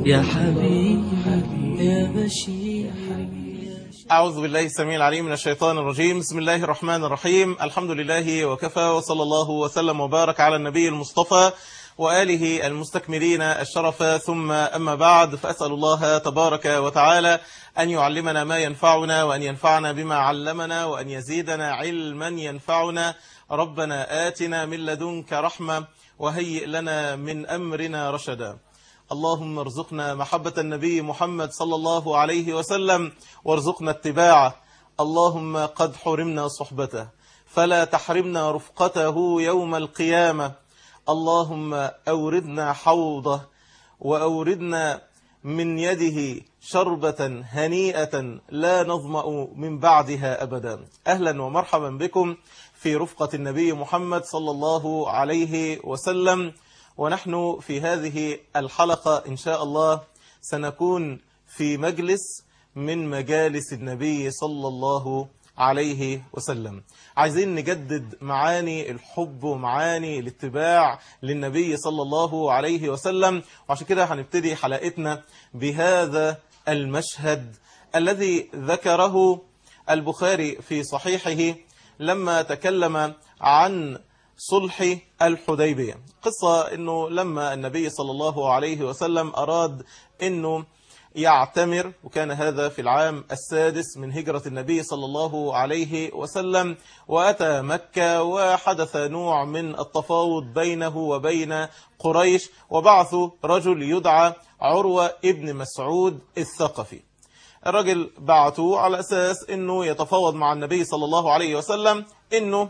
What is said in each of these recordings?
يا حبيبي يا بشير أعوذ بالله السميع العليم من الشيطان الرجيم بسم الله الرحمن الرحيم الحمد لله وكفى وصلى الله وسلم وبارك على النبي المصطفى وآله المستكملين الشرف ثم أما بعد فأسأل الله تبارك وتعالى أن يعلمنا ما ينفعنا وأن ينفعنا بما علمنا وأن يزيدنا علما ينفعنا ربنا آتنا من لدنك رحمة وهيئ لنا من أمرنا رشدا اللهم ارزقنا محبة النبي محمد صلى الله عليه وسلم وارزقنا اتباعه اللهم قد حرمنا صحبته فلا تحرمنا رفقته يوم القيامة اللهم أوردنا حوضه وأوردنا من يده شربة هنيئة لا نظمأ من بعدها أبدا أهلا ومرحبا بكم في رفقة النبي محمد صلى الله عليه وسلم ونحن في هذه الحلقة إن شاء الله سنكون في مجلس من مجالس النبي صلى الله عليه وسلم عايزين نجدد معاني الحب ومعاني الاتباع للنبي صلى الله عليه وسلم وعشان كده هنبتدي حلقتنا بهذا المشهد الذي ذكره البخاري في صحيحه لما تكلم عن صلح الحديبية قصة أنه لما النبي صلى الله عليه وسلم أراد أنه يعتمر وكان هذا في العام السادس من هجرة النبي صلى الله عليه وسلم وأتى مكة وحدث نوع من التفاوض بينه وبين قريش وبعثوا رجل يدعى عروة ابن مسعود الثقفي الرجل بعثوا على أساس أنه يتفاوض مع النبي صلى الله عليه وسلم أنه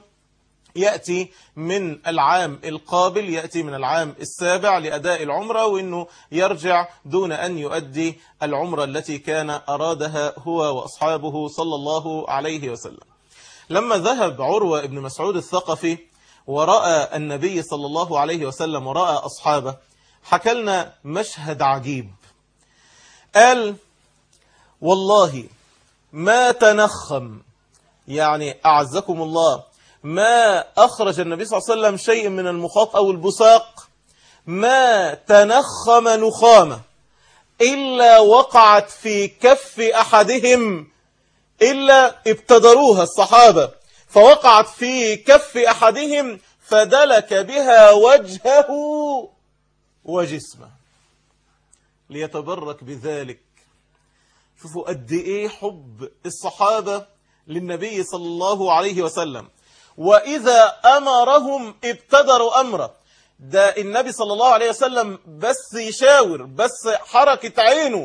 يأتي من العام القابل يأتي من العام السابع لأداء العمرة وأنه يرجع دون أن يؤدي العمرة التي كان أرادها هو وأصحابه صلى الله عليه وسلم لما ذهب عروة بن مسعود الثقفي ورأى النبي صلى الله عليه وسلم ورأى أصحابه حكلنا مشهد عجيب قال والله ما تنخم يعني أعزكم الله ما أخرج النبي صلى الله عليه وسلم شيء من المخاط أو البساق ما تنخم نخامة إلا وقعت في كف أحدهم إلا ابتدروها الصحابة فوقعت في كف أحدهم فدلك بها وجهه وجسمه ليتبرك بذلك شوفوا قد إيه حب الصحابة للنبي صلى الله عليه وسلم وإذا أمرهم ابتدروا أمره ده النبي صلى الله عليه وسلم بس يشاور بس حركة عينه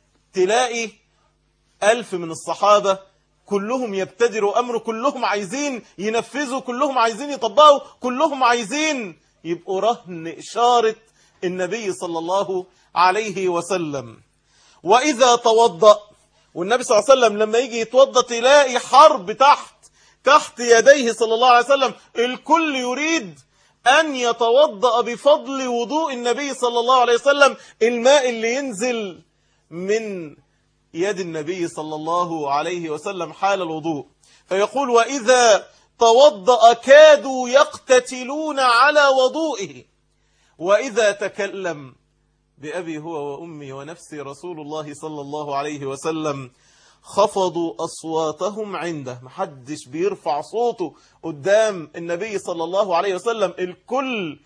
تلاقي ألف من الصحابة كلهم يبتدروا أمره كلهم عايزين ينفذوا كلهم عايزين يطبقوا كلهم عايزين يبقوا رهن إشارة النبي صلى الله عليه وسلم وإذا توضأ والنبي صلى الله عليه وسلم لما يجي يتوضأ تلاقي حرب تحت تحت يديه صلى الله عليه وسلم الكل يريد أن يتوضأ بفضل وضوء النبي صلى الله عليه وسلم الماء اللي ينزل من يد النبي صلى الله عليه وسلم حال الوضوء فيقول وإذا توضأ كادوا يقتتلون على وضوئه وإذا تكلم بأبي هو وأمي ونفسي رسول الله صلى الله عليه وسلم خفضوا أصواتهم عنده محدش بيرفع صوته قدام النبي صلى الله عليه وسلم الكل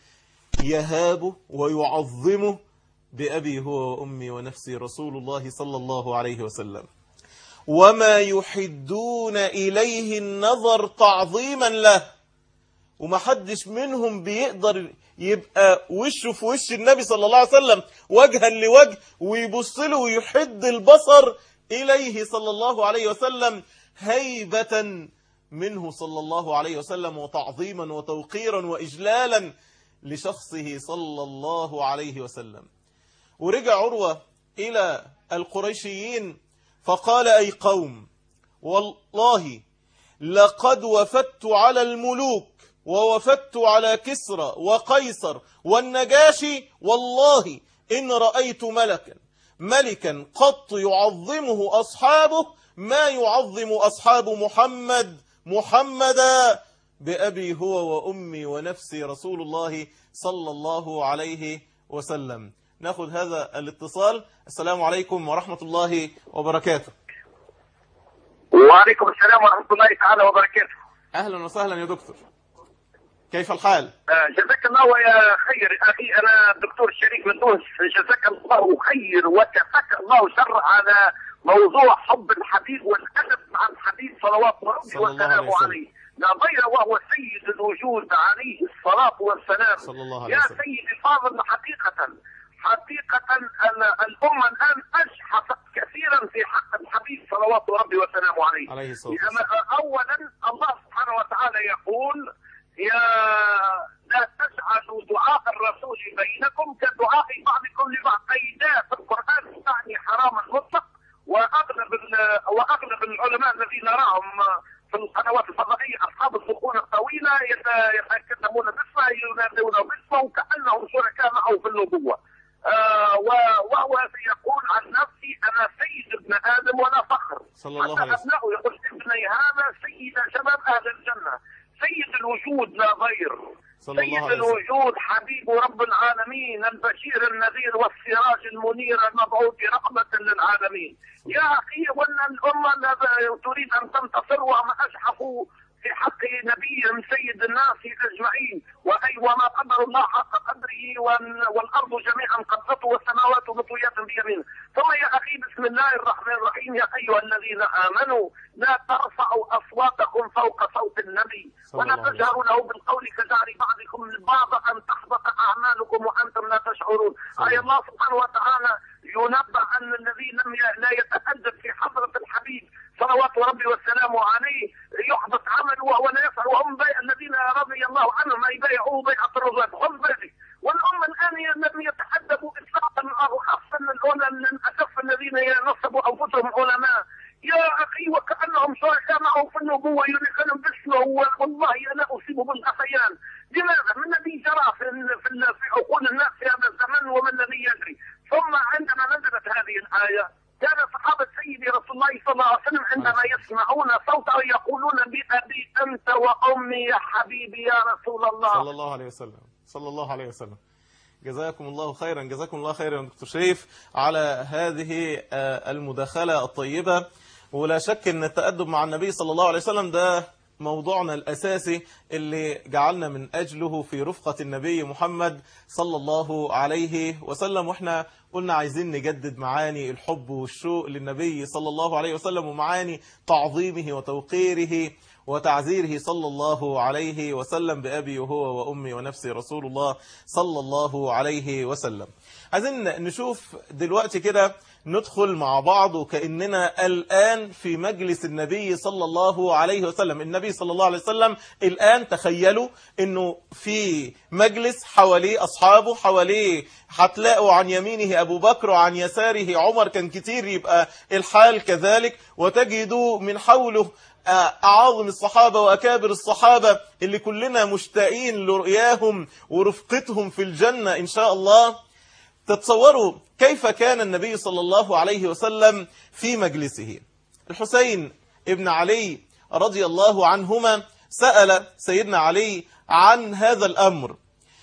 يهابه ويعظمه بأبي هو وأمي ونفسي رسول الله صلى الله عليه وسلم وما يحدون إليه النظر تعظيما له ومحدش منهم بيقدر يبقى وشه في وش النبي صلى الله عليه وسلم وجها لوجه ويبص له ويحد البصر إليه صلى الله عليه وسلم هيبة منه صلى الله عليه وسلم وتعظيما وتوقيرا وإجلالا لشخصه صلى الله عليه وسلم ورجع عروة إلى القريشيين فقال أي قوم والله لقد وفدت على الملوك ووفدت على كسرى وقيصر والنجاشي والله إن رأيت ملكا ملكا قط يعظمه أصحابه ما يعظم أصحاب محمد محمدا بأبي هو وأمي ونفسي رسول الله صلى الله عليه وسلم ناخد هذا الاتصال السلام عليكم ورحمة الله وبركاته وعليكم السلام ورحمة الله تعالى وبركاته أهلا وسهلا يا دكتور كيف الحال؟ آه، جزاك الله يا خير أخي أنا الدكتور الشريف من تونس جزاك الله خير وكفاك الله شر على موضوع حب الحبيب والأدب مع الحبيب صلوات ربي صلى الله عليه وسلامه وسلم. عليه لا غير وهو سيد الوجود عليه الصلاة والسلام صلى الله عليه يا وسلم. سيدي الفاضل حقيقة حقيقة ال- الأمة الآن أشحفت كثيرا في حق الحبيب صلوات ربي وسلامه عليه عليه الصلاة لأن والسلام. أولا الله سبحانه وتعالى يقول يا لا تجعلوا دعاء الرسول بينكم كدعاء بعضكم لبعض أي لا في القرآن تعني حراما مطلق وأغلب ال- وأغلب العلماء الذين نراهم في القنوات الفضائية أصحاب الصقون الطويلة يت- يتكلمون باسمه ينادون باسمه كأنهم شركاء معه في النبوة آه و- وهو يقول عن نفسي أنا سيد ابن آدم ولا فخر صلى الله عليه وسلم. أبنائه يقول ابني هذا سيد شباب أهل الجنة سيد الوجود لا غير صلى الله سيد عليه وسلم. الوجود حبيب رب العالمين البشير النذير والسراج المنير المبعوث رحمة للعالمين يا أخي وأن الأمة لا تريد أن تنتصر وما أشحفوا في حق نبيهم سيد الناس أجمعين وأي وما قدر الله حق قدره وال- والأرض جميعا قبضته والسماوات مطويات بيمينه ثم يا أخي بسم الله الرحمن الرحيم يا أيها الذين آمنوا لا ترفعوا أصواتكم فوق صوت النبي صلى ولا الله عليه تجهروا له بالقول كجهر بعضكم لبعض أن تحبط أعمالكم وأنتم لا تشعرون أي الله سبحانه وتعالى ينبأ أن الذي لم ي- لا يتأدب في حضرة الحبيب صلوات ربي وسلامه عليه يحبط عمله وهو لا يفعل وهم بي... الذين رضي الله عنهم أي بايعوه بيعة الرضوان خذ بالك والأمة الآن لم يتأدبوا إطلاقا وخاصة العلماء للأسف الذين ينصبوا أنفسهم علماء يا أخي وكأنهم شركاء معه في النبوة يذكرون باسمه والله أنا أصيب بالغثيان لماذا؟ ما الذي جرى في في في عقول الناس في هذا الزمن وما الذي يجري؟ ثم عندما نزلت هذه الآية كان صحابة سيدي رسول الله صلى الله عليه وسلم عندما يسمعون صوته يقولون بأبي أنت وأمي يا حبيبي يا رسول الله صلى الله عليه وسلم صلى الله عليه وسلم جزاكم الله خيرا جزاكم الله خيرا يا دكتور شريف على هذه آه، المداخلة الطيبة ولا شك ان التأدب مع النبي صلى الله عليه وسلم ده موضوعنا الأساسي اللي جعلنا من أجله في رفقة النبي محمد صلى الله عليه وسلم وإحنا قلنا عايزين نجدد معاني الحب والشوق للنبي صلى الله عليه وسلم ومعاني تعظيمه وتوقيره وتعزيره صلى الله عليه وسلم بأبي وهو وأمي ونفسي رسول الله صلى الله عليه وسلم عايزين نشوف دلوقتي كده ندخل مع بعض وكأننا الآن في مجلس النبي صلى الله عليه وسلم النبي صلى الله عليه وسلم الآن تخيلوا أنه في مجلس حواليه أصحابه حواليه هتلاقوا عن يمينه أبو بكر وعن يساره عمر كان كتير يبقى الحال كذلك وتجدوا من حوله أعاظم الصحابة وأكابر الصحابة اللي كلنا مشتاقين لرؤياهم ورفقتهم في الجنة إن شاء الله تتصوروا كيف كان النبي صلى الله عليه وسلم في مجلسه الحسين ابن علي رضي الله عنهما سأل سيدنا علي عن هذا الأمر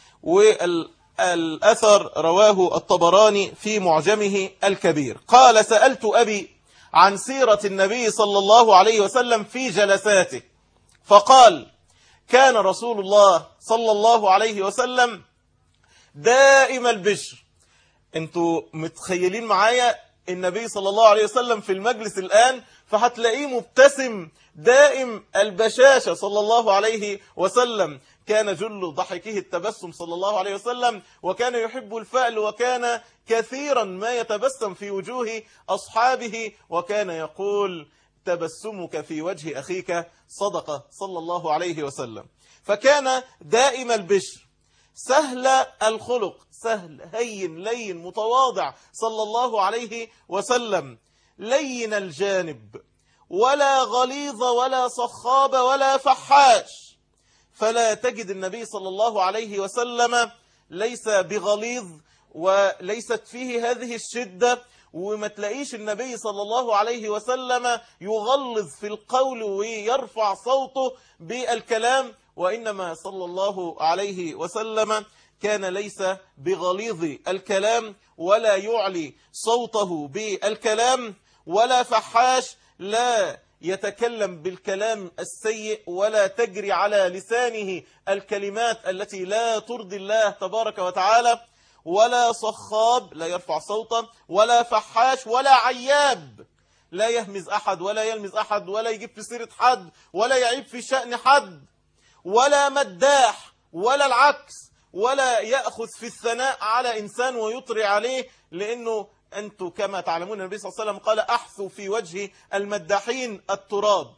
والأثر رواه الطبراني في معجمه الكبير قال سألت أبي عن سيرة النبي صلى الله عليه وسلم في جلساته فقال كان رسول الله صلى الله عليه وسلم دائم البشر انتوا متخيلين معايا النبي صلى الله عليه وسلم في المجلس الآن فهتلاقيه مبتسم دائم البشاشة صلى الله عليه وسلم كان جل ضحكه التبسم صلى الله عليه وسلم وكان يحب الفأل وكان كثيرا ما يتبسم في وجوه أصحابه وكان يقول تبسمك في وجه أخيك صدقة صلى الله عليه وسلم فكان دائم البشر سهل الخلق سهل هين لين متواضع صلى الله عليه وسلم لين الجانب ولا غليظ ولا صخاب ولا فحاش فلا تجد النبي صلى الله عليه وسلم ليس بغليظ وليست فيه هذه الشدة وما تلاقيش النبي صلى الله عليه وسلم يغلظ في القول ويرفع صوته بالكلام وإنما صلى الله عليه وسلم كان ليس بغليظ الكلام ولا يعلي صوته بالكلام ولا فحاش لا يتكلم بالكلام السيء ولا تجري على لسانه الكلمات التي لا ترضي الله تبارك وتعالى ولا صخاب لا يرفع صوته ولا فحاش ولا عياب لا يهمز أحد ولا يلمز أحد ولا يجيب في سيرة حد ولا يعيب في شأن حد ولا مداح ولا العكس ولا يأخذ في الثناء على إنسان ويطري عليه لأنه أنتم كما تعلمون النبي صلى الله عليه وسلم قال أحثوا في وجه المداحين التراب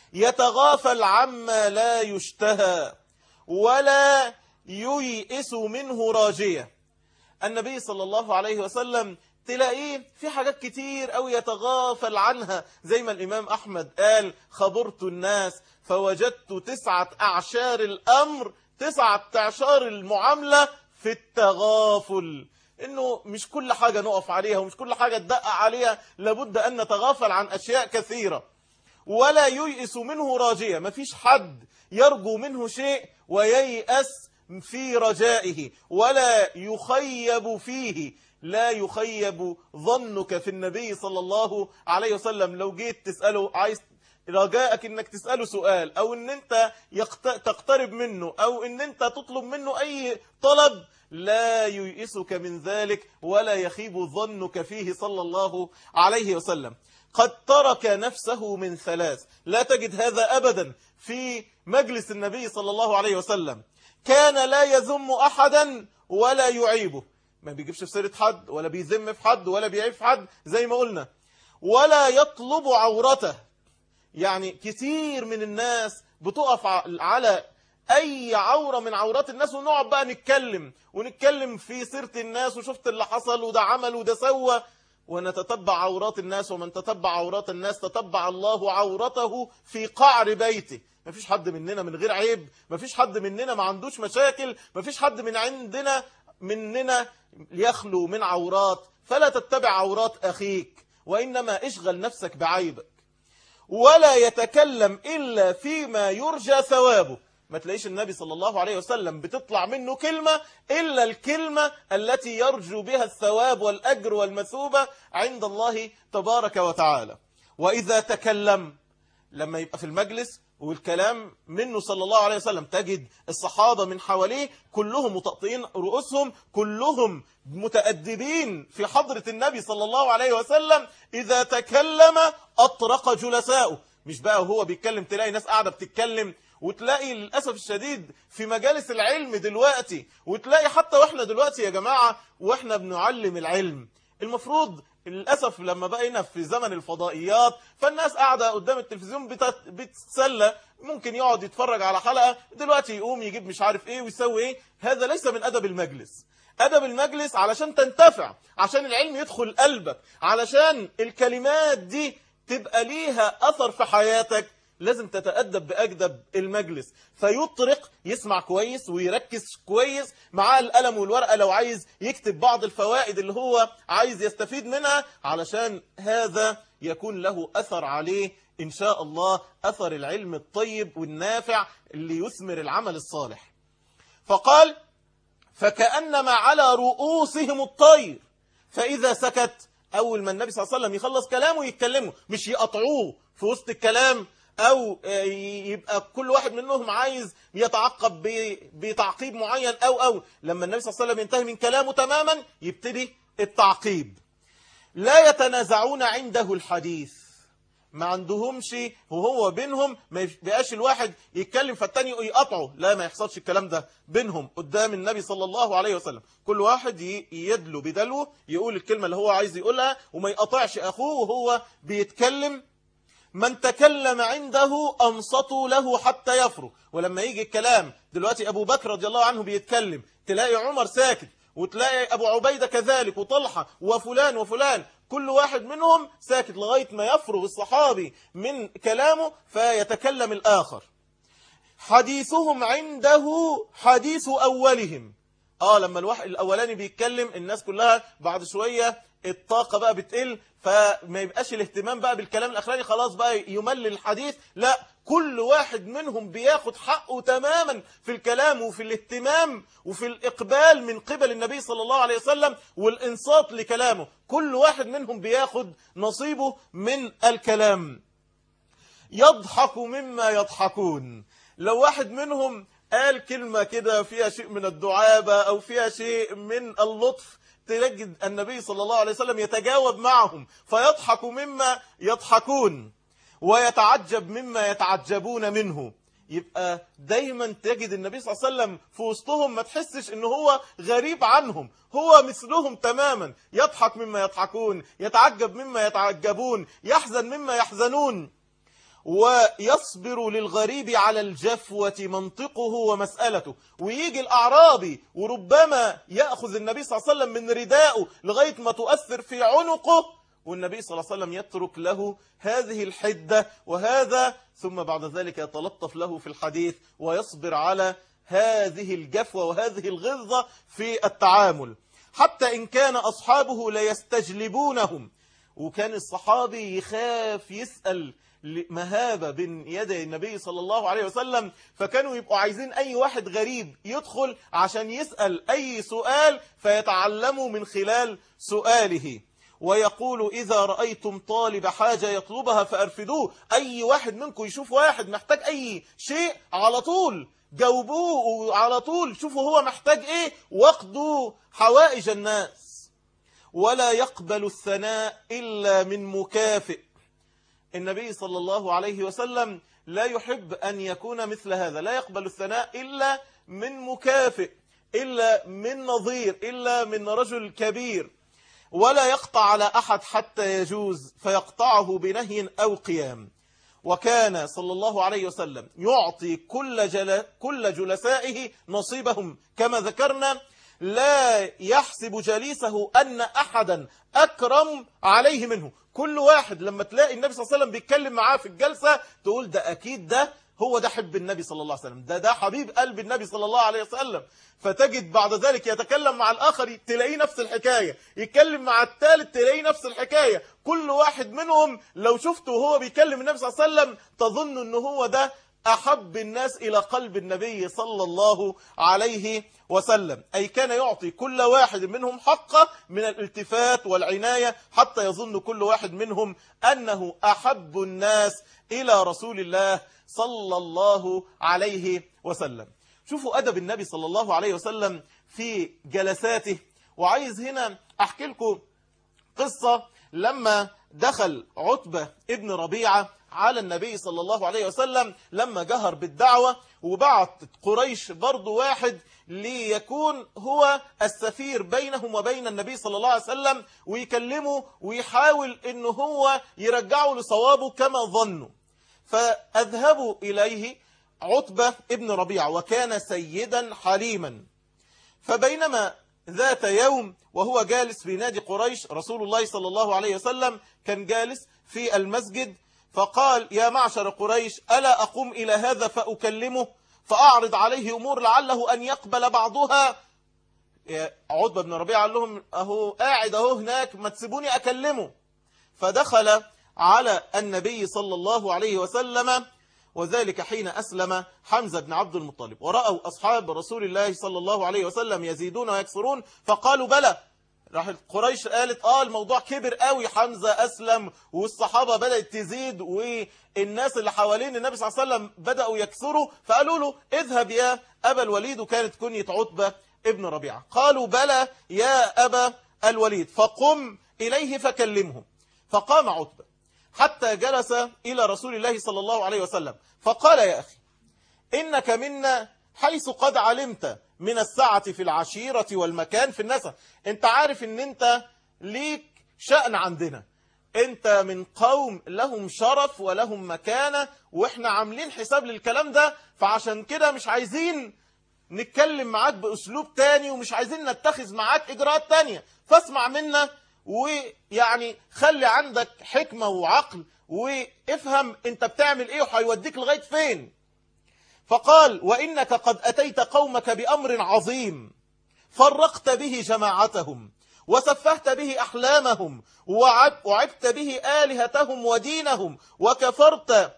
يتغافل عما لا يشتهى ولا ييئس منه راجية النبي صلى الله عليه وسلم تلاقيه في حاجات كتير أو يتغافل عنها زي ما الإمام أحمد قال خبرت الناس فوجدت تسعة أعشار الأمر تسعة أعشار المعاملة في التغافل إنه مش كل حاجة نقف عليها ومش كل حاجة تدقق عليها لابد أن نتغافل عن أشياء كثيرة ولا ييئس منه راجية مفيش حد يرجو منه شيء وييأس في رجائه ولا يخيب فيه لا يخيب ظنك في النبي صلى الله عليه وسلم لو جيت تسأله عايز رجاءك انك تسأله سؤال او ان انت يقت... تقترب منه او ان انت تطلب منه اي طلب لا ييئسك من ذلك ولا يخيب ظنك فيه صلى الله عليه وسلم قد ترك نفسه من ثلاث لا تجد هذا أبدا في مجلس النبي صلى الله عليه وسلم كان لا يذم أحدا ولا يعيبه ما بيجيبش في سيرة حد ولا بيذم في حد ولا بيعيب في حد زي ما قلنا ولا يطلب عورته يعني كتير من الناس بتقف على أي عورة من عورات الناس ونقعد بقى نتكلم ونتكلم في سيرة الناس وشفت اللي حصل وده عمل وده سوى ونتتبع عورات الناس ومن تتبع عورات الناس تتبع الله عورته في قعر بيته ما فيش حد مننا من غير عيب ما فيش حد مننا ما عندوش مشاكل ما فيش حد من عندنا مننا يخلو من عورات فلا تتبع عورات أخيك وإنما اشغل نفسك بعيبك ولا يتكلم إلا فيما يرجى ثوابه ما تلاقيش النبي صلى الله عليه وسلم بتطلع منه كلمة إلا الكلمة التي يرجو بها الثواب والأجر والمثوبة عند الله تبارك وتعالى وإذا تكلم لما يبقى في المجلس والكلام منه صلى الله عليه وسلم تجد الصحابة من حواليه كلهم متقطئين رؤوسهم كلهم متأدبين في حضرة النبي صلى الله عليه وسلم إذا تكلم أطرق جلساؤه مش بقى وهو بيتكلم تلاقي ناس قاعدة بتتكلم وتلاقي للأسف الشديد في مجالس العلم دلوقتي وتلاقي حتى وإحنا دلوقتي يا جماعة وإحنا بنعلم العلم المفروض للأسف لما بقينا في زمن الفضائيات فالناس قاعدة قدام التلفزيون بتت- بتتسلى ممكن يقعد يتفرج على حلقة دلوقتي يقوم يجيب مش عارف ايه ويسوي ايه هذا ليس من أدب المجلس أدب المجلس علشان تنتفع عشان العلم يدخل قلبك علشان الكلمات دي تبقى ليها أثر في حياتك لازم تتأدب بأجدب المجلس فيطرق يسمع كويس ويركز كويس معاه القلم والورقة لو عايز يكتب بعض الفوائد اللي هو عايز يستفيد منها علشان هذا يكون له أثر عليه إن شاء الله أثر العلم الطيب والنافع اللي يثمر العمل الصالح فقال فكأنما على رؤوسهم الطير فإذا سكت أول ما النبي صلى الله عليه وسلم يخلص كلامه يتكلموا مش يقطعوه في وسط الكلام أو آه، يبقى كل واحد منهم عايز يتعقب ب- بتعقيب معين أو أو لما النبي صلى الله عليه وسلم ينتهي من كلامه تماما يبتدي التعقيب لا يتنازعون عنده الحديث ما عندهمش وهو بينهم ما يبقاش الواحد يتكلم فالتاني يقطعه لا ما يحصلش الكلام ده بينهم قدام النبي صلى الله عليه وسلم كل واحد ي- يدلو بدلوه يقول الكلمة اللي هو عايز يقولها وما يقطعش أخوه وهو بيتكلم من تكلم عنده أنصتوا له حتى يفرغ ولما يجي الكلام دلوقتي أبو بكر رضي الله عنه بيتكلم تلاقي عمر ساكت وتلاقي أبو عبيدة كذلك وطلحة وفلان وفلان كل واحد منهم ساكت لغاية ما يفرغ الصحابي من كلامه فيتكلم الآخر حديثهم عنده حديث أولهم اه لما الواحد الاولاني بيتكلم الناس كلها بعد شوية الطاقة بقى بتقل فما يبقاش الاهتمام بقى بالكلام الاخراني خلاص بقى يمل الحديث لا كل واحد منهم بياخد حقه تماما في الكلام وفي الاهتمام وفي الإقبال من قبل النبي صلى الله عليه وسلم والإنصات لكلامه كل واحد منهم بياخد نصيبه من الكلام يضحك مما يضحكون لو واحد منهم قال كلمة كده فيها شيء من الدعابة أو فيها شيء من اللطف تجد النبي صلى الله عليه وسلم يتجاوب معهم فيضحك مما يضحكون ويتعجب مما يتعجبون منه يبقى دايما تجد النبي صلى الله عليه وسلم في وسطهم ما تحسش ان هو غريب عنهم هو مثلهم تماما يضحك مما يضحكون يتعجب مما يتعجبون يحزن مما يحزنون ويصبر للغريب على الجفوة منطقه ومسألته ويجي الأعرابي وربما يأخذ النبي صلى الله عليه وسلم من ردائه لغاية ما تؤثر في عنقه والنبي صلى الله عليه وسلم يترك له هذه الحدة وهذا ثم بعد ذلك يتلطف له في الحديث ويصبر على هذه الجفوة وهذه الغلظة في التعامل حتى إن كان أصحابه ليستجلبونهم وكان الصحابي يخاف يسأل مهابة بين يدي النبي صلى الله عليه وسلم فكانوا يبقوا عايزين أي واحد غريب يدخل عشان يسأل أي سؤال فيتعلموا من خلال سؤاله ويقول إذا رأيتم طالب حاجة يطلبها فأرفدوه أي واحد منكم يشوف واحد محتاج أي شيء على طول جاوبوه على طول شوفوا هو محتاج إيه واقضوا حوائج الناس ولا يقبل الثناء إلا من مكافئ النبي صلى الله عليه وسلم لا يحب أن يكون مثل هذا لا يقبل الثناء إلا من مكافئ إلا من نظير إلا من رجل كبير ولا يقطع على أحد حتى يجوز فيقطعه بنهي أو قيام وكان صلى الله عليه وسلم يعطي كل, جل كل جلسائه نصيبهم كما ذكرنا لا يحسب جليسه أن أحدا أكرم عليه منه كل واحد لما تلاقي النبي صلى الله عليه وسلم بيتكلم معاه في الجلسة تقول ده أكيد ده هو ده حب النبي صلى الله عليه وسلم ده ده حبيب قلب النبي صلى الله عليه وسلم فتجد بعد ذلك يتكلم مع الآخر تلاقيه نفس الحكاية يتكلم مع الثالث تلاقيه نفس الحكاية كل واحد منهم لو شفته وهو بيكلم النبي صلى الله عليه وسلم تظن أنه هو ده أحب الناس إلى قلب النبي صلى الله عليه وسلم أي كان يعطي كل واحد منهم حقه من الالتفات والعناية حتى يظن كل واحد منهم أنه أحب الناس إلى رسول الله صلى الله عليه وسلم شوفوا أدب النبي صلى الله عليه وسلم في جلساته وعايز هنا أحكي لكم قصة لما دخل عتبة ابن ربيعة على النبي صلى الله عليه وسلم لما جهر بالدعوة وبعت قريش برضو واحد ليكون هو السفير بينهم وبين النبي صلى الله عليه وسلم ويكلمه ويحاول انه هو يرجعه لصوابه كما ظنوا فأذهبوا إليه عتبة ابن ربيعة وكان سيدا حليما فبينما ذات يوم وهو جالس في نادي قريش رسول الله صلى الله عليه وسلم كان جالس في المسجد فقال يا معشر قريش ألا أقوم إلى هذا فأكلمه فأعرض عليه أمور لعله أن يقبل بعضها عتبة بن ربيعة قال لهم أهو قاعد أهو هناك ما تسيبوني أكلمه فدخل على النبي صلى الله عليه وسلم وذلك حين أسلم حمزة بن عبد المطلب ورأوا أصحاب رسول الله صلى الله عليه وسلم يزيدون ويكسرون فقالوا بلى راح قريش قالت اه الموضوع كبر قوي حمزة أسلم والصحابة بدأت تزيد والناس اللي حوالين النبي صلى الله عليه وسلم بدأوا يكسروا فقالوا له اذهب يا أبا الوليد وكانت كنية عتبة ابن ربيعة قالوا بلى يا أبا الوليد فقم إليه فكلمه فقام عتبة حتى جلس إلى رسول الله صلى الله عليه وسلم فقال يا أخي إنك منا حيث قد علمت من السعة في العشيرة والمكان في النسب انت عارف ان انت ليك شأن عندنا انت من قوم لهم شرف ولهم مكانة واحنا عاملين حساب للكلام ده فعشان كده مش عايزين نتكلم معاك بأسلوب تاني ومش عايزين نتخذ معاك إجراءات تانية فاسمع منا ويعني خلي عندك حكمة وعقل وافهم انت بتعمل ايه وهيوديك لغاية فين فقال وإنك قد أتيت قومك بأمر عظيم فرقت به جماعتهم وسفهت به أحلامهم وعبت به آلهتهم ودينهم وكفرت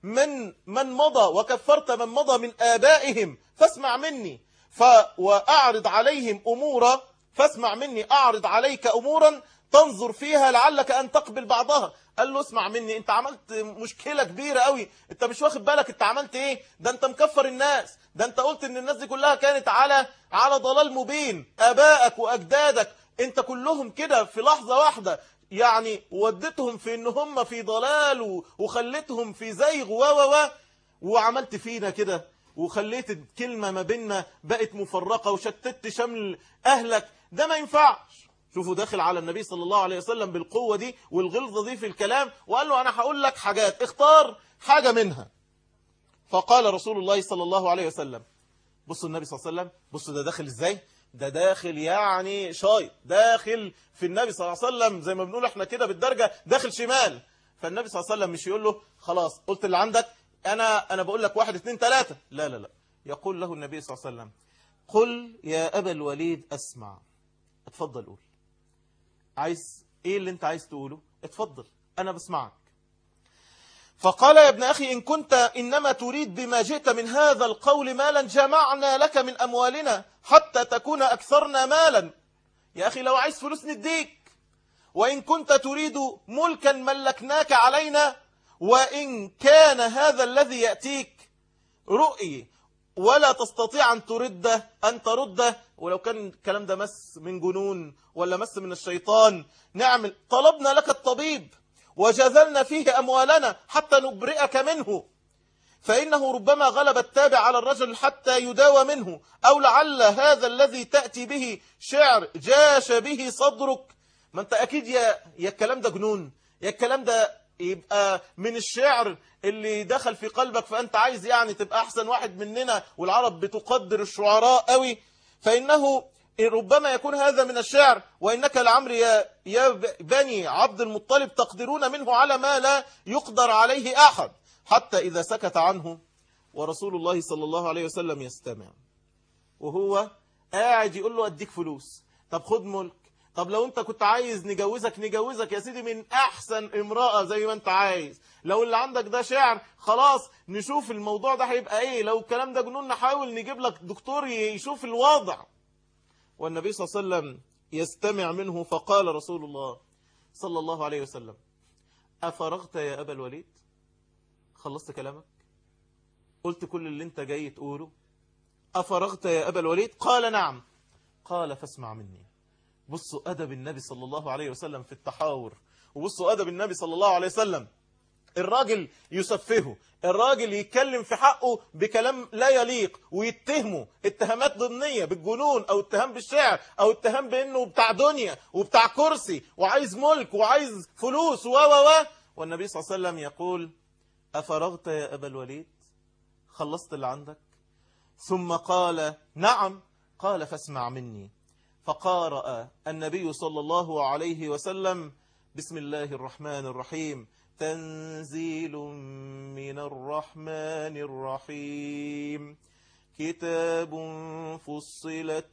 من من مضى وكفرت من مضى من آبائهم فاسمع مني ف وأعرض عليهم أمورا فاسمع مني أعرض عليك أمورا تنظر فيها لعلك أن تقبل بعضها قال له اسمع مني انت عملت مشكلة كبيرة قوي انت مش واخد بالك انت عملت ايه ده انت مكفر الناس ده انت قلت ان الناس دي كلها كانت على على ضلال مبين ابائك واجدادك انت كلهم كده في لحظة واحدة يعني وديتهم في ان هم في ضلال و- وخليتهم في زيغ و و و وعملت فينا كده وخليت الكلمة ما بيننا بقت مفرقة وشتت شمل أهلك ده ما ينفعش شوفوا داخل على النبي صلى الله عليه وسلم بالقوة دي والغلظة دي في الكلام وقال له أنا هقول لك حاجات اختار حاجة منها فقال رسول الله صلى الله عليه وسلم بصوا النبي صلى الله عليه وسلم بصوا ده داخل ازاي ده داخل يعني شاي داخل في النبي صلى الله عليه وسلم زي ما بنقول احنا كده بالدرجة داخل شمال فالنبي صلى الله عليه وسلم مش يقول له خلاص قلت اللي عندك انا انا بقول لك واحد اتنين تلاتة لا لا لا يقول له النبي صلى الله عليه وسلم قل يا ابا الوليد اسمع اتفضل قول عايز ايه اللي انت عايز تقوله اتفضل انا بسمعك فقال يا ابن أخي إن كنت إنما تريد بما جئت من هذا القول مالا جمعنا لك من أموالنا حتى تكون أكثرنا مالا يا أخي لو عايز فلوس نديك وإن كنت تريد ملكا ملكناك علينا وإن كان هذا الذي يأتيك رؤي ولا تستطيع أن ترده أن ترده ولو كان الكلام ده مس من جنون ولا مس من الشيطان نعمل طلبنا لك الطبيب وجذلنا فيه أموالنا حتى نبرئك منه فإنه ربما غلب التابع على الرجل حتى يداوى منه أو لعل هذا الذي تأتي به شعر جاش به صدرك ما أنت أكيد يا, يا الكلام ده جنون يا الكلام ده يبقى من الشعر اللي دخل في قلبك فأنت عايز يعني تبقى أحسن واحد مننا والعرب بتقدر الشعراء قوي فإنه ربما يكون هذا من الشعر وإنك لعمر يا, يا بني عبد المطلب تقدرون منه على ما لا يقدر عليه أحد حتى إذا سكت عنه ورسول الله صلى الله عليه وسلم يستمع وهو قاعد يقول له أديك فلوس طب خد ملك طب لو انت كنت عايز نجوزك نجوزك يا سيدي من احسن امرأة زي ما انت عايز لو اللي عندك ده شعر خلاص نشوف الموضوع ده هيبقى ايه لو الكلام ده جنون نحاول نجيب لك دكتور يشوف الوضع والنبي صلى الله عليه وسلم يستمع منه فقال رسول الله صلى الله عليه وسلم أفرغت يا أبا الوليد خلصت كلامك قلت كل اللي انت جاي تقوله أفرغت يا أبا الوليد قال نعم قال فاسمع مني بصوا أدب النبي صلى الله عليه وسلم في التحاور وبصوا أدب النبي صلى الله عليه وسلم الراجل يسفهه الراجل يتكلم في حقه بكلام لا يليق ويتهمه اتهامات ضمنية بالجنون او اتهام بالشعر او اتهام بانه بتاع دنيا وبتاع كرسي وعايز ملك وعايز فلوس و و و والنبي صلى الله عليه وسلم يقول أفرغت يا أبا الوليد خلصت اللي عندك ثم قال نعم قال فاسمع مني فقارأ النبي صلى الله عليه وسلم بسم الله الرحمن الرحيم تنزيل من الرحمن الرحيم كتاب فصلت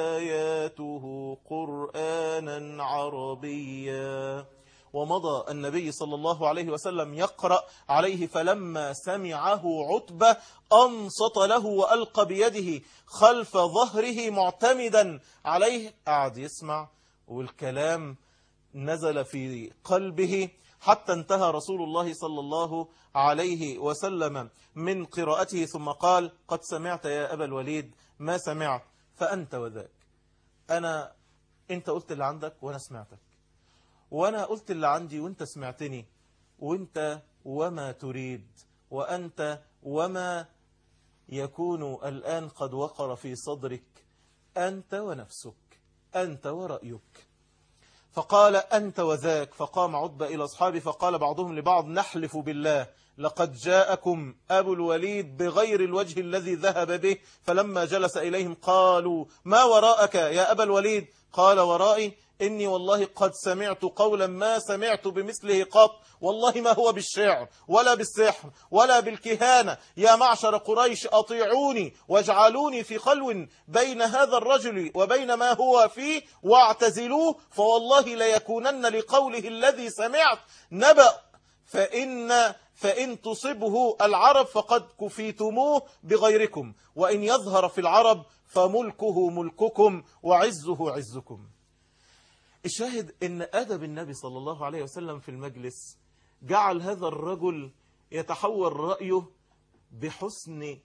آياته قرآنا عربيا ومضى النبي صلى الله عليه وسلم يقرأ عليه فلما سمعه عتبة أنصت له وألقى بيده خلف ظهره معتمدا عليه قعد يسمع والكلام نزل في قلبه حتى انتهى رسول الله صلى الله عليه وسلم من قراءته ثم قال قد سمعت يا أبا الوليد ما سمعت فأنت وذاك أنا أنت قلت اللي عندك وأنا سمعتك وأنا قلت اللي عندي وأنت سمعتني وأنت وما تريد وأنت وما يكون الآن قد وقر في صدرك أنت ونفسك أنت ورأيك فقال أنت وذاك فقام عتبة إلى أصحابه فقال بعضهم لبعض نحلف بالله لقد جاءكم أبو الوليد بغير الوجه الذي ذهب به فلما جلس إليهم قالوا ما وراءك يا أبا الوليد قال ورائي إني والله قد سمعت قولا ما سمعت بمثله قط والله ما هو بالشعر ولا بالسحر ولا بالكهانة يا معشر قريش أطيعوني واجعلوني في خلو بين هذا الرجل وبين ما هو فيه واعتزلوه فوالله ليكونن لقوله الذي سمعت نبأ فإن فإن تصبه العرب فقد كفيتموه بغيركم وإن يظهر في العرب فملكه ملككم وعزه عزكم الشاهد ان ادب النبي صلى الله عليه وسلم في المجلس جعل هذا الرجل يتحول رايه بحسن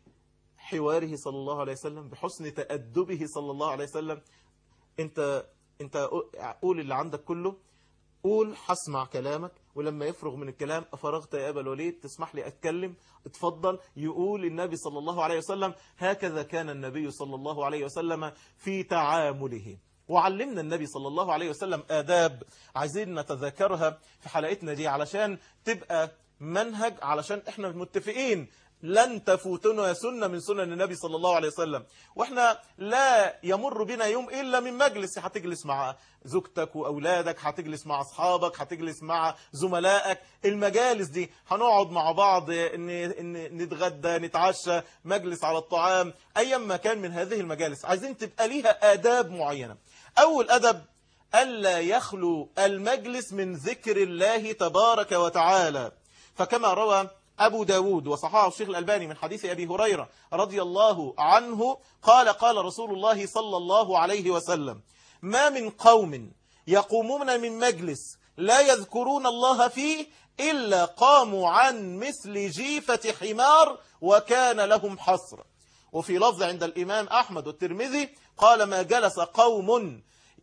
حواره صلى الله عليه وسلم بحسن تأدبه صلى الله عليه وسلم انت انت قول اللي عندك كله قول هسمع كلامك ولما يفرغ من الكلام أفرغت يا أبا الوليد تسمح لي أتكلم اتفضل يقول النبي صلى الله عليه وسلم هكذا كان النبي صلى الله عليه وسلم في تعامله وعلمنا النبي صلى الله عليه وسلم آداب عايزين نتذكرها في حلقتنا دي علشان تبقى منهج علشان احنا متفقين لن تفوتنا سنة من سنن النبي صلى الله عليه وسلم واحنا لا يمر بنا يوم إلا من مجلس هتجلس مع زوجتك وأولادك هتجلس مع أصحابك هتجلس مع زملائك المجالس دي هنقعد مع بعض إن إن نتغدى نتعشى مجلس على الطعام أيا ما كان من هذه المجالس عايزين تبقى ليها آداب معينة أول أدب ألا يخلو المجلس من ذكر الله تبارك وتعالى فكما روى أبو داود وصححه الشيخ الألباني من حديث أبي هريرة رضي الله عنه قال قال رسول الله صلى الله عليه وسلم ما من قوم يقومون من مجلس لا يذكرون الله فيه إلا قاموا عن مثل جيفة حمار وكان لهم حصر وفي لفظ عند الإمام أحمد والترمذي قال ما جلس قوم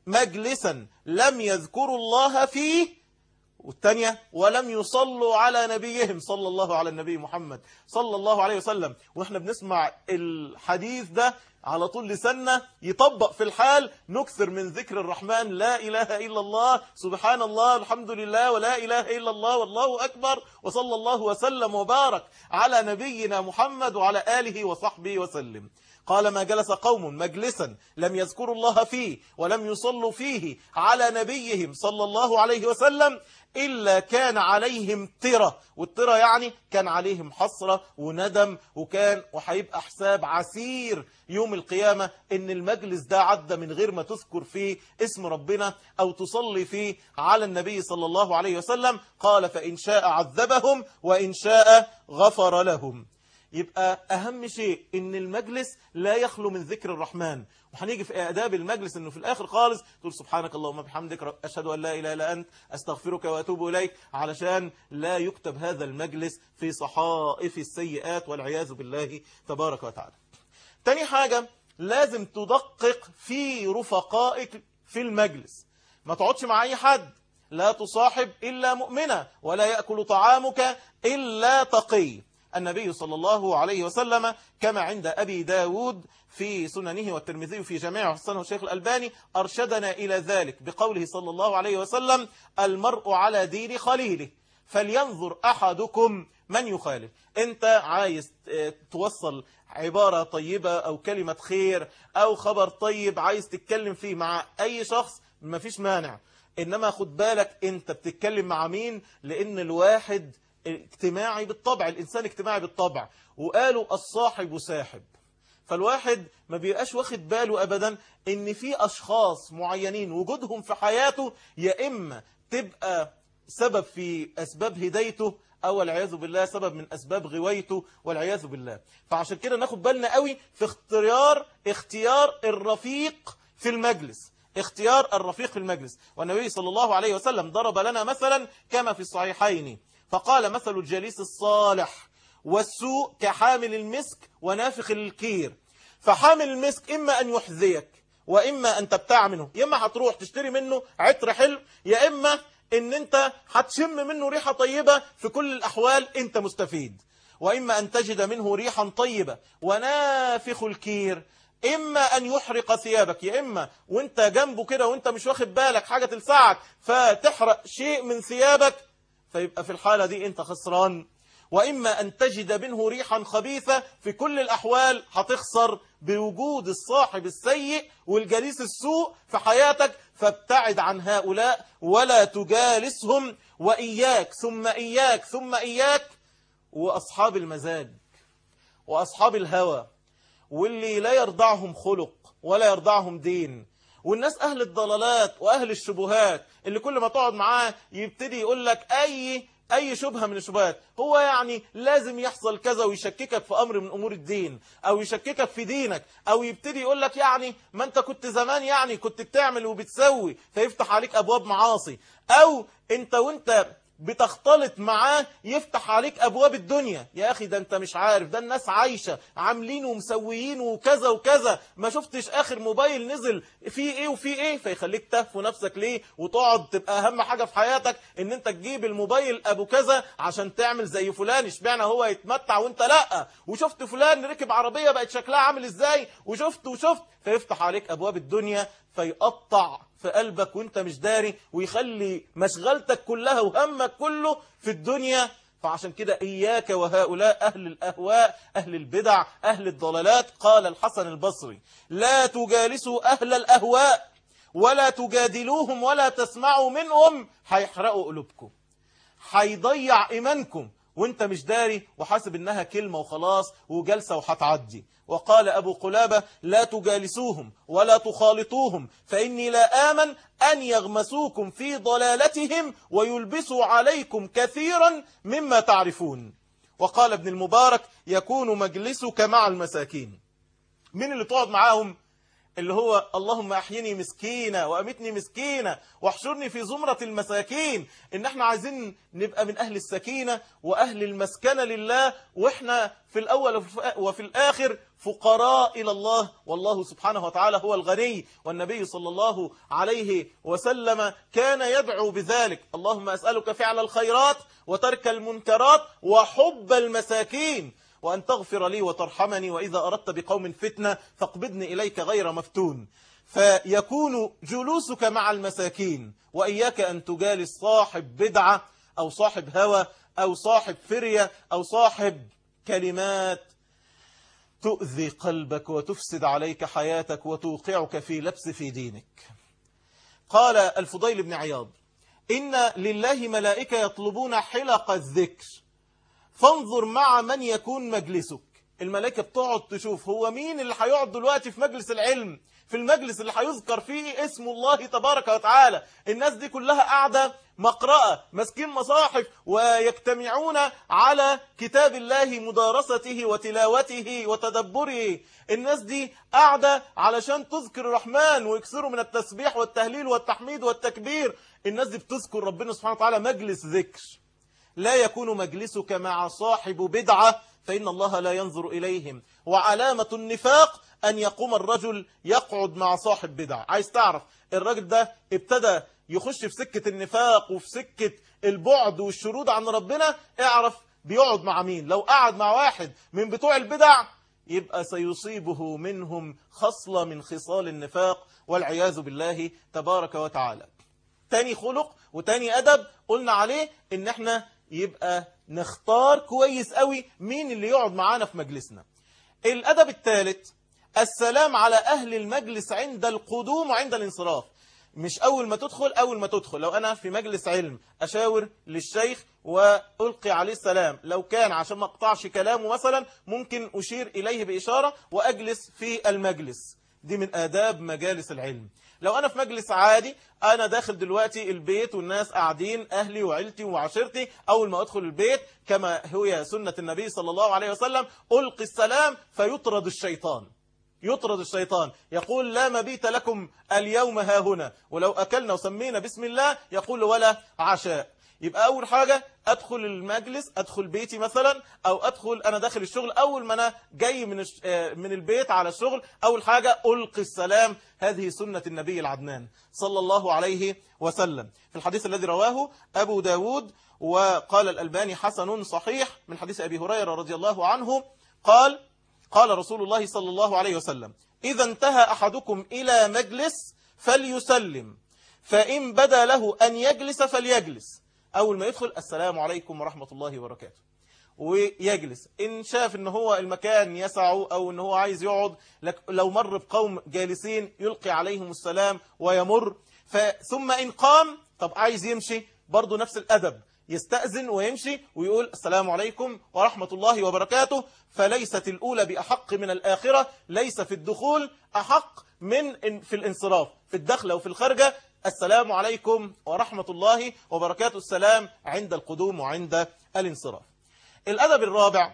مجلسا لم يذكروا الله فيه والثانية ولم يصلوا على نبيهم صلى الله على النبي محمد صلى الله عليه وسلم وإحنا بنسمع الحديث ده على طول لسنة يطبق في الحال نكثر من ذكر الرحمن لا إله إلا الله سبحان الله الحمد لله ولا إله إلا الله والله أكبر وصلى الله وسلم وبارك على نبينا محمد وعلى آله وصحبه وسلم قال ما جلس قوم مجلسا لم يذكروا الله فيه ولم يصلوا فيه على نبيهم صلى الله عليه وسلم إلا كان عليهم ترة والترة يعني كان عليهم حسرة وندم وكان وحيبقى حساب عسير يوم القيامة إن المجلس ده عدى من غير ما تذكر فيه اسم ربنا أو تصلي فيه على النبي صلى الله عليه وسلم قال فإن شاء عذبهم وإن شاء غفر لهم يبقى أهم شيء إن المجلس لا يخلو من ذكر الرحمن وهنيجي في آداب المجلس إنه في الآخر خالص تقول سبحانك اللهم بحمدك أشهد أن لا إله إلا أنت أستغفرك وأتوب إليك علشان لا يكتب هذا المجلس في صحائف السيئات والعياذ بالله تبارك وتعالى تاني حاجة لازم تدقق في رفقائك في المجلس ما تقعدش مع أي حد لا تصاحب إلا مؤمنة ولا يأكل طعامك إلا تقي النبي صلى الله عليه وسلم كما عند أبي داود في سننه والترمذي في جميع حسنه الشيخ الألباني أرشدنا إلى ذلك بقوله صلى الله عليه وسلم المرء على دين خليله فلينظر أحدكم من يخالف أنت عايز توصل عبارة طيبة أو كلمة خير أو خبر طيب عايز تتكلم فيه مع أي شخص ما فيش مانع إنما خد بالك أنت بتتكلم مع مين لأن الواحد اجتماعي بالطبع الإنسان اجتماعي بالطبع وقالوا الصاحب ساحب فالواحد ما بيبقاش واخد باله أبدا ان في أشخاص معينين وجودهم في حياته يا إما تبقى سبب في أسباب هدايته أو العياذ بالله سبب من أسباب غويته والعياذ بالله فعشان كده ناخد بالنا قوي في اختيار اختيار الرفيق في المجلس اختيار الرفيق في المجلس والنبي صلى الله عليه وسلم ضرب لنا مثلا كما في الصحيحين فقال مثل الجليس الصالح والسوء كحامل المسك ونافخ الكير فحامل المسك إما أن يحذيك وإما أن تبتاع منه يا إما هتروح تشتري منه عطر حلو يا إما أن أنت هتشم منه ريحة طيبة في كل الأحوال أنت مستفيد وإما أن تجد منه ريحا طيبة ونافخ الكير إما أن يحرق ثيابك يا إما وانت جنبه كده وانت مش واخد بالك حاجة تلسعك فتحرق شيء من ثيابك فيبقى في الحالة دي انت خسران وإما أن تجد منه ريحا خبيثة في كل الأحوال هتخسر بوجود الصاحب السيء والجليس السوء في حياتك فابتعد عن هؤلاء ولا تجالسهم وإياك ثم إياك ثم إياك وأصحاب المزاج وأصحاب الهوى واللي لا يرضعهم خلق ولا يرضعهم دين والناس أهل الضلالات وأهل الشبهات اللي كل ما تقعد معاه يبتدي يقول لك أي اي شبهة من الشبهات هو يعني لازم يحصل كذا ويشككك في امر من امور الدين او يشككك في دينك او يبتدي يقول لك يعني ما انت كنت زمان يعني كنت بتعمل وبتسوي فيفتح عليك ابواب معاصي او انت وانت بتختلط معاه يفتح عليك ابواب الدنيا يا اخي ده انت مش عارف ده الناس عايشة عاملين ومسويين وكذا وكذا ما شفتش اخر موبايل نزل فيه ايه وفيه ايه فيخليك تهفو نفسك ليه وتقعد تبقى اهم حاجة في حياتك ان انت تجيب الموبايل ابو كذا عشان تعمل زي فلان اشمعنى هو يتمتع وانت لا وشفت فلان ركب عربية بقت شكلها عامل ازاي وشفت وشفت فيفتح عليك ابواب الدنيا فيقطع في قلبك وانت مش داري ويخلي مشغلتك كلها وهمك كله في الدنيا فعشان كده إياك وهؤلاء أهل الأهواء أهل البدع أهل الضلالات قال الحسن البصري لا تجالسوا أهل الأهواء ولا تجادلوهم ولا تسمعوا منهم هيحرقوا قلوبكم هيضيع إيمانكم وانت مش داري وحاسب انها كلمة وخلاص وجلسة وهتعدي وقال أبو قلابة لا تجالسوهم ولا تخالطوهم فإني لا آمن أن يغمسوكم في ضلالتهم ويلبسوا عليكم كثيرا مما تعرفون وقال ابن المبارك يكون مجلسك مع المساكين من اللي تقعد معاهم اللي هو اللهم احيني مسكينة وامتني مسكينة واحشرني في زمرة المساكين ان احنا عايزين نبقى من اهل السكينة واهل المسكنة لله واحنا في الاول وفي الاخر فقراء الى الله والله سبحانه وتعالى هو الغني والنبي صلى الله عليه وسلم كان يدعو بذلك اللهم اسألك فعل الخيرات وترك المنكرات وحب المساكين وأن تغفر لي وترحمني وإذا أردت بقوم فتنة فاقبضني إليك غير مفتون فيكون جلوسك مع المساكين وإياك أن تجالس صاحب بدعة أو صاحب هوى أو صاحب فرية أو صاحب كلمات تؤذي قلبك وتفسد عليك حياتك وتوقعك في لبس في دينك قال الفضيل بن عياض إن لله ملائكة يطلبون حلق الذكر فانظر مع من يكون مجلسك الملائكة بتقعد تشوف هو مين اللي هيقعد دلوقتي في مجلس العلم في المجلس اللي هيذكر فيه اسم الله تبارك وتعالى الناس دي كلها قاعدة مقرأة ماسكين مصاحف ويجتمعون على كتاب الله مدارسته وتلاوته وتدبره الناس دي قاعدة علشان تذكر الرحمن ويكسروا من التسبيح والتهليل والتحميد والتكبير الناس دي بتذكر ربنا سبحانه وتعالى مجلس ذكر لا يكون مجلسك مع صاحب بدعة فإن الله لا ينظر إليهم وعلامة النفاق أن يقوم الرجل يقعد مع صاحب بدعة عايز تعرف الراجل ده ابتدى يخش في سكة النفاق وفي سكة البعد والشرود عن ربنا اعرف بيقعد مع مين لو قعد مع واحد من بتوع البدع يبقى سيصيبه منهم خصلة من خصال النفاق والعياذ بالله تبارك وتعالى تاني خلق وتاني أدب قلنا عليه ان احنا يبقى نختار كويس قوي مين اللي يقعد معانا في مجلسنا الأدب الثالث السلام على أهل المجلس عند القدوم وعند الانصراف مش أول ما تدخل أول ما تدخل لو أنا في مجلس علم أشاور للشيخ وألقي عليه السلام لو كان عشان ما أقطعش كلامه مثلا ممكن أشير إليه بإشارة وأجلس في المجلس دي من آداب مجالس العلم لو أنا في مجلس عادي أنا داخل دلوقتي البيت والناس قاعدين أهلي وعيلتي وعشيرتي أول ما أدخل البيت كما هي سنة النبي صلى الله عليه وسلم ألقي السلام فيطرد الشيطان يطرد الشيطان يقول لا مبيت لكم اليوم ها هنا ولو أكلنا وسمينا بسم الله يقول ولا عشاء يبقى أول حاجة أدخل المجلس أدخل بيتي مثلا أو أدخل أنا داخل الشغل أول ما أنا جاي من الش... من البيت على الشغل أول حاجة ألقي السلام هذه سنة النبي العدنان صلى الله عليه وسلم في الحديث الذي رواه أبو داود وقال الألباني حسن صحيح من حديث أبي هريرة رضي الله عنه قال قال رسول الله صلى الله عليه وسلم إذا انتهى أحدكم إلى مجلس فليسلم فإن بدا له أن يجلس فليجلس أول ما يدخل السلام عليكم ورحمة الله وبركاته ويجلس إن شاف إن هو المكان يسعه أو إن هو عايز يقعد لو مر بقوم جالسين يلقي عليهم السلام ويمر ثم إن قام طب عايز يمشي برضو نفس الأدب يستأذن ويمشي ويقول السلام عليكم ورحمة الله وبركاته فليست الأولى بأحق من الآخرة ليس في الدخول أحق من في الانصراف في الدخلة وفي الخارجة السلام عليكم ورحمة الله وبركاته السلام عند القدوم وعند الانصراف الأدب الرابع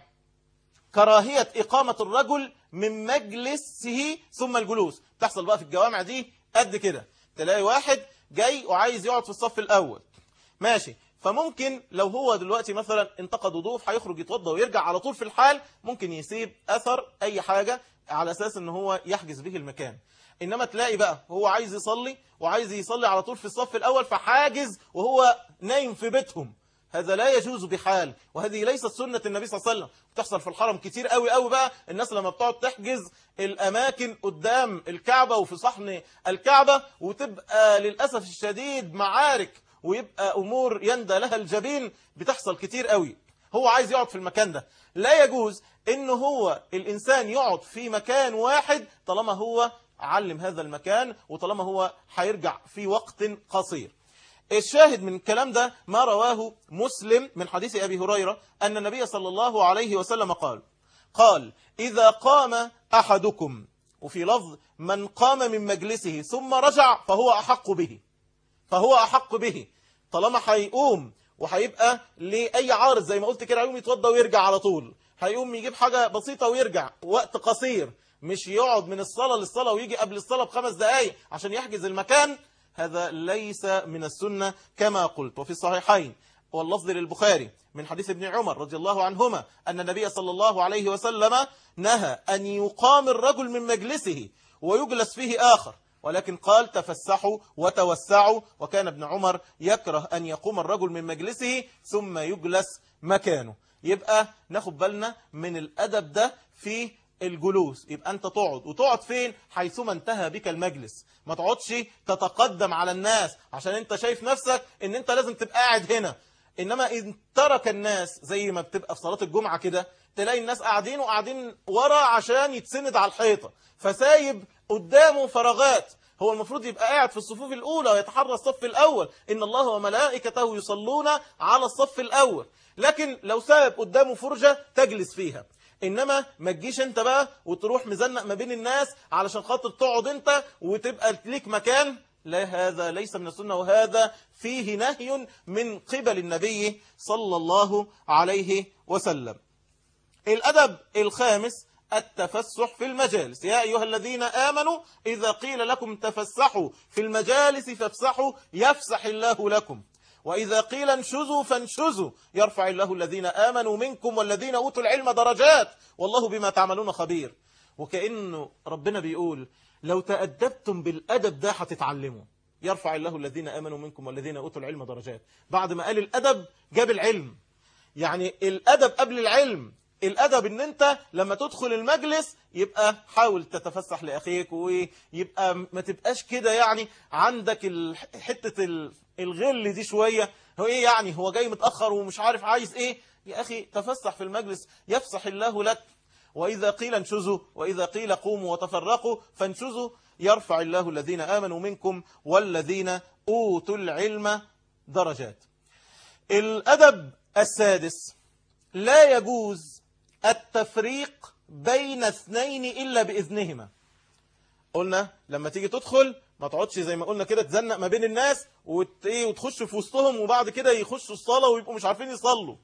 كراهية إقامة الرجل من مجلسه ثم الجلوس تحصل بقى في الجوامع دي قد كده تلاقي واحد جاي وعايز يقعد في الصف الأول ماشي فممكن لو هو دلوقتي مثلا انتقد ضيوف هيخرج يتوضى ويرجع على طول في الحال ممكن يسيب أثر أي حاجة على أساس ان هو يحجز به المكان إنما تلاقي بقى هو عايز يصلي وعايز يصلي على طول في الصف الأول فحاجز وهو نايم في بيتهم هذا لا يجوز بحال وهذه ليست سنة النبي صلى الله عليه وسلم بتحصل في الحرم كتير قوي قوي بقى الناس لما بتقعد تحجز الأماكن قدام الكعبة وفي صحن الكعبة وتبقى للأسف الشديد معارك ويبقى أمور يندى لها الجبين بتحصل كتير قوي هو عايز يقعد في المكان ده لا يجوز ان هو الإنسان يقعد في مكان واحد طالما هو علم هذا المكان وطالما هو هيرجع في وقت قصير الشاهد من الكلام ده ما رواه مسلم من حديث أبي هريرة أن النبي صلى الله عليه وسلم قال قال إذا قام أحدكم وفي لفظ من قام من مجلسه ثم رجع فهو أحق به فهو أحق به طالما هيقوم وهيبقى لأي عارض زي ما قلت كده هيقوم يتوضى ويرجع على طول هيقوم يجيب حاجة بسيطة ويرجع وقت قصير مش يقعد من الصلاة للصلاة ويجي قبل الصلاة بخمس دقايق عشان يحجز المكان هذا ليس من السنة كما قلت وفي الصحيحين واللفظ للبخاري من حديث ابن عمر رضي الله عنهما أن النبي صلى الله عليه وسلم نهى أن يقام الرجل من مجلسه ويجلس فيه آخر ولكن قال تفسحوا وتوسعوا وكان ابن عمر يكره أن يقوم الرجل من مجلسه ثم يجلس مكانه يبقى ناخد بالنا من الأدب ده في الجلوس يبقى أنت تقعد وتقعد فين حيثما انتهى بك المجلس ما تقعدش تتقدم على الناس عشان انت شايف نفسك ان انت لازم تبقى قاعد هنا انما ان ترك الناس زي ما بتبقى في صلاة الجمعة كده تلاقي الناس قاعدين وقاعدين ورا عشان يتسند على الحيطة فسايب قدامه فراغات هو المفروض يبقى قاعد في الصفوف الأولى ويتحرى الصف الأول إن الله وملائكته يصلون على الصف الأول لكن لو ساب قدامه فرجة تجلس فيها إنما ما تجيش أنت بقى وتروح مزنق ما بين الناس علشان خاطر تقعد أنت وتبقى ليك مكان لا هذا ليس من السنة وهذا فيه نهي من قبل النبي صلى الله عليه وسلم الأدب الخامس التفسح في المجالس يا أيها الذين آمنوا إذا قيل لكم تفسحوا في المجالس فافسحوا يفسح الله لكم وإذا قيل انشزوا فانشزوا يرفع الله الذين آمنوا منكم والذين أوتوا العلم درجات والله بما تعملون خبير وكأنه ربنا بيقول لو تأدبتم بالأدب ده هتتعلموا يرفع الله الذين آمنوا منكم والذين أوتوا العلم درجات بعد ما قال الأدب جاب العلم يعني الأدب قبل العلم الأدب ان انت لما تدخل المجلس يبقى حاول تتفسح لأخيك ويبقى ما تبقاش كده يعني عندك ال- حتة ال- الغل دي شوية هو ايه يعني هو جاي متأخر ومش عارف عايز ايه يا أخي تفسح في المجلس يفسح الله لك وإذا قيل انشزوا وإذا قيل قوموا وتفرقوا فانشزوا يرفع الله الذين آمنوا منكم والذين أوتوا العلم درجات الأدب السادس لا يجوز التفريق بين اثنين إلا بإذنهما قلنا لما تيجي تدخل ما تقعدش زي ما قلنا كده تزنق ما بين الناس وت... إيه وتخش في وسطهم وبعد كده يخشوا الصلاة ويبقوا مش عارفين يصلوا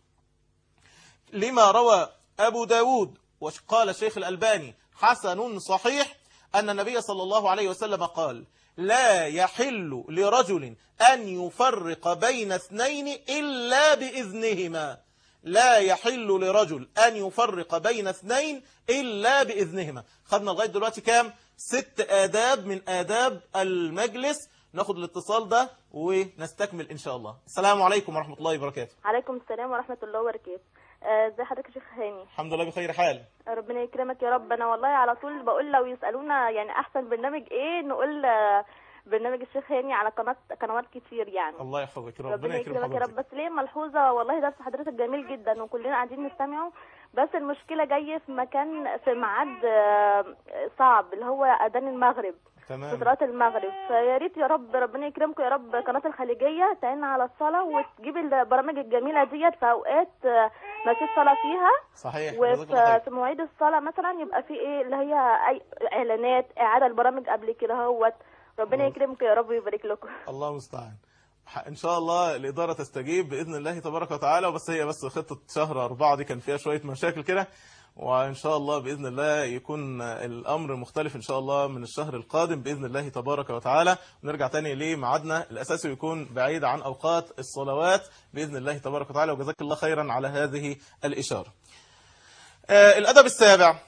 لما روى أبو داود وقال الشيخ الألباني حسن صحيح أن النبي صلى الله عليه وسلم قال لا يحل لرجل أن يفرق بين اثنين إلا بإذنهما لا يحل لرجل أن يفرق بين اثنين إلا بإذنهما خدنا لغاية دلوقتي كام ست آداب من آداب المجلس ناخد الاتصال ده ونستكمل إن شاء الله السلام عليكم ورحمة الله وبركاته عليكم السلام ورحمة الله وبركاته آه، ازي حضرتك يا شيخ هاني الحمد لله بخير حال ربنا يكرمك يا رب انا والله على طول بقول لو يسالونا يعني احسن برنامج ايه نقول آه، برنامج الشيخ هاني على قناه قنوات كتير يعني الله يحفظك ربنا, ربنا يكرم يكرمك يا رب حضرتك بس ليه ملحوظه والله درس حضرتك جميل جدا وكلنا قاعدين نستمعه بس المشكله جايه في مكان في ميعاد آه، صعب اللي هو اذان المغرب في تمام صلاه المغرب فيا ريت يا رب ربنا يكرمكم يا رب قناه الخليجيه تعين على الصلاه وتجيب البرامج الجميله ديت في اوقات آه، ما فيش صلاه فيها صحيح جزاك الله وفي خير. في مواعيد الصلاة مثلا يبقى في ايه اللي هي اي اعلانات اعادة البرامج قبل كده هوت ربنا يكرمكم يا رب ويبارك لكم الله المستعان ح- ان شاء الله الاداره تستجيب باذن الله تبارك وتعالى وبس هي بس خطه شهر أربعة دي كان فيها شويه مشاكل كده وان شاء الله باذن الله يكون الامر مختلف ان شاء الله من الشهر القادم باذن الله تبارك وتعالى ونرجع تاني لميعادنا الاساسي يكون بعيد عن اوقات الصلوات باذن الله تبارك وتعالى وجزاك الله خيرا على هذه الاشاره آه، الادب السابع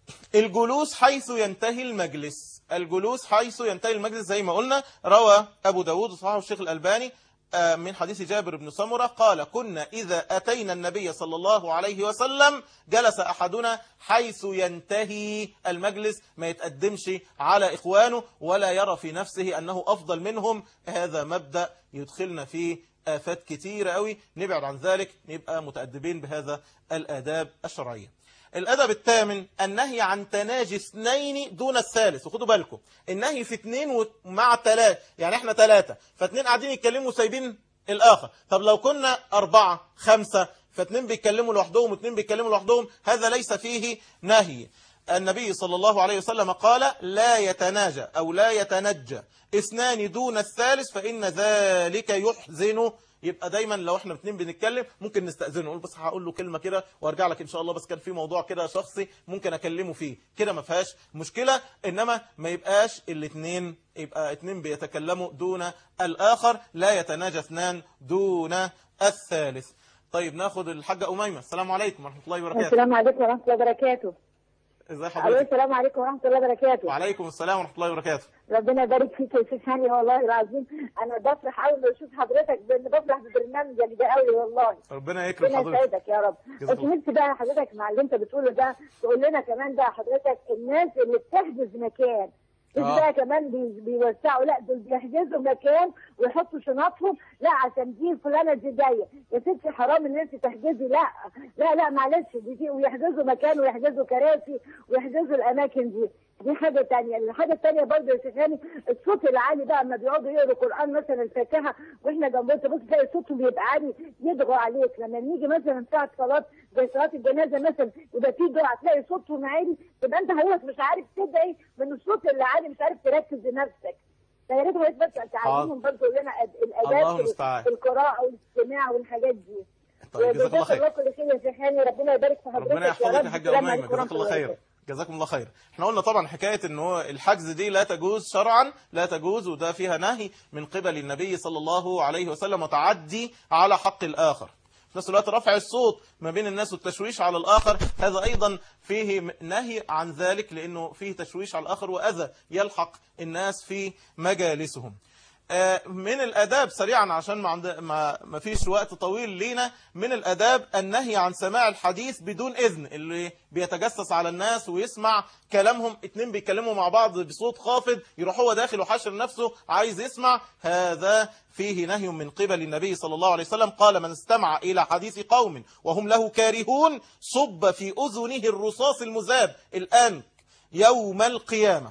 الجلوس حيث ينتهي المجلس الجلوس حيث ينتهي المجلس زي ما قلنا روى أبو داود وصححه الشيخ الألباني آه، من حديث جابر بن سمرة قال كنا إذا أتينا النبي صلى الله عليه وسلم جلس أحدنا حيث ينتهي المجلس ما يتقدمش على إخوانه ولا يرى في نفسه أنه أفضل منهم هذا مبدأ يدخلنا فيه آفات كتيرة قوي نبعد عن ذلك نبقى متأدبين بهذا الآداب الشرعية الأدب الثامن النهي عن تناجي اثنين دون الثالث وخدوا بالكم النهي في اثنين مع ثلاثة يعني احنا ثلاثة فاثنين قاعدين يتكلموا وسايبين الآخر طب لو كنا أربعة خمسة فاثنين بيتكلموا لوحدهم واثنين بيتكلموا لوحدهم هذا ليس فيه نهي النبي صلى الله عليه وسلم قال لا يتناجى أو لا يتنجى اثنان دون الثالث فإن ذلك يحزن يبقى دايما لو احنا الاثنين بنتكلم ممكن نستأذنه نقول بس هقول له كلمة كده وارجع لك ان شاء الله بس كان في موضوع كده شخصي ممكن اكلمه فيه كده ما فيهاش مشكلة انما ما يبقاش الاثنين يبقى اثنين بيتكلموا دون الاخر لا يتناجى اثنان دون الثالث طيب ناخد الحاجة أميمة السلام عليكم ورحمة الله وبركاته السلام عليكم ورحمة الله وبركاته. ازي ألو حضرتك السلام عليكم ورحمة الله وبركاته. وعليكم السلام ورحمة الله وبركاته ربنا يبارك فيك يا شيخ هاني والله العظيم أنا بفرح أول ما بشوف حضرتك بأن بفرح ببرنامجك ده قوي والله. ربنا يكرم ربنا حضرتك يسعدك يا رب. جزاك بس الله. نفسي بقى حضرتك مع اللي أنت بتقوله ده تقول لنا كمان بقى حضرتك الناس اللي بتحجز مكان مش آه. بقى كمان بي- بيوسعوا لا دول بيحجزوا مكان ويحطوا شنطهم لا عشان دي فلانه دي جايه يا ستي حرام ان انت تحجزي لا لا لا معلش دي, دي ويحجزوا مكان ويحجزوا كراسي ويحجزوا الاماكن دي دي حاجه تانية الحاجه التانية برضه يا شيخ هاني الصوت العالي بقى لما بيقعدوا يقروا قران مثلا الفاتحه واحنا جنبهم تبص تلاقي صوتهم بيبقى عالي يدعوا عليك لما نيجي مثلا ساعه صلاه زي صلاه الجنازه مثلا يبقى في دعاء تلاقي صوتهم عالي تبقى انت حضرتك مش عارف تدعي من الصوت اللي عالي مش عارف تركز لنفسك فيا ريت حضرتك بس تعلمهم برضه تقول لنا أد- الله الاداب المستعان. في القراءه والاستماع والحاجات دي طيب جزاك الله خير الله كل خير يا شيخ هاني ربنا يبارك في حضرتك ربنا يحفظك رب. يا حاجة السلام أميمة عليكم جزاك ورحمة الله خير وبركاته. جزاكم الله خير احنا قلنا طبعا حكاية ان هو الحجز دي لا تجوز شرعا لا تجوز وده فيها نهي من قبل النبي صلى الله عليه وسلم وتعدي على حق الآخر في نفس الوقت رفع الصوت ما بين الناس والتشويش على الآخر هذا أيضا فيه م- نهي عن ذلك لأنه فيه تشويش على الآخر وأذى يلحق الناس في مجالسهم آه، من الاداب سريعا عشان ما, عند... ما... ما فيش وقت طويل لينا من الاداب النهي عن سماع الحديث بدون اذن اللي بيتجسس على الناس ويسمع كلامهم اتنين بيتكلموا مع بعض بصوت خافض يروح هو داخل وحاشر نفسه عايز يسمع هذا فيه نهي من قبل النبي صلى الله عليه وسلم قال من استمع إلى حديث قوم وهم له كارهون صب في أذنه الرصاص المذاب الآن يوم القيامة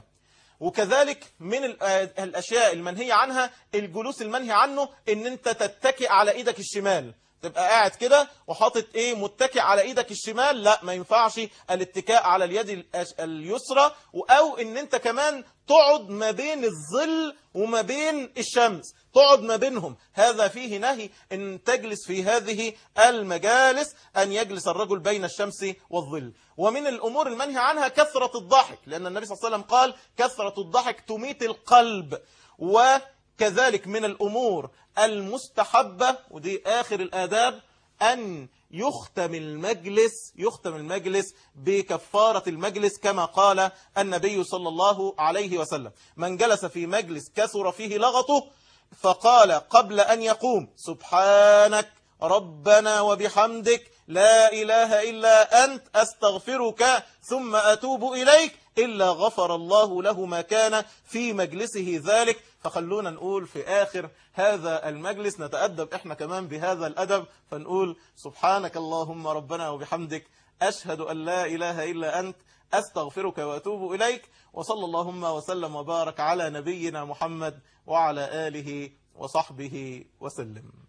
وكذلك من ال- آه الأشياء المنهية عنها الجلوس المنهي عنه ان انت تتكئ على ايدك الشمال تبقى قاعد كده وحاطط ايه متكئ على ايدك الشمال لا ما ينفعش الاتكاء على اليد الأش- اليسرى او ان انت كمان تقعد ما بين الظل وما بين الشمس تقعد ما بينهم هذا فيه نهي ان تجلس في هذه المجالس ان يجلس الرجل بين الشمس والظل ومن الامور المنهي عنها كثرة الضحك لان النبي صلى الله عليه وسلم قال كثرة الضحك تميت القلب وكذلك من الامور المستحبة ودي اخر الاداب ان يختم المجلس يختم المجلس بكفارة المجلس كما قال النبي صلى الله عليه وسلم من جلس في مجلس كثر فيه لغطه فقال قبل أن يقوم سبحانك ربنا وبحمدك لا إله إلا أنت أستغفرك ثم أتوب إليك إلا غفر الله له ما كان في مجلسه ذلك فخلونا نقول في آخر هذا المجلس نتأدب إحنا كمان بهذا الأدب فنقول سبحانك اللهم ربنا وبحمدك أشهد أن لا إله إلا أنت أستغفرك وأتوب إليك وصلى اللهم وسلم وبارك على نبينا محمد وعلى آله وصحبه وسلم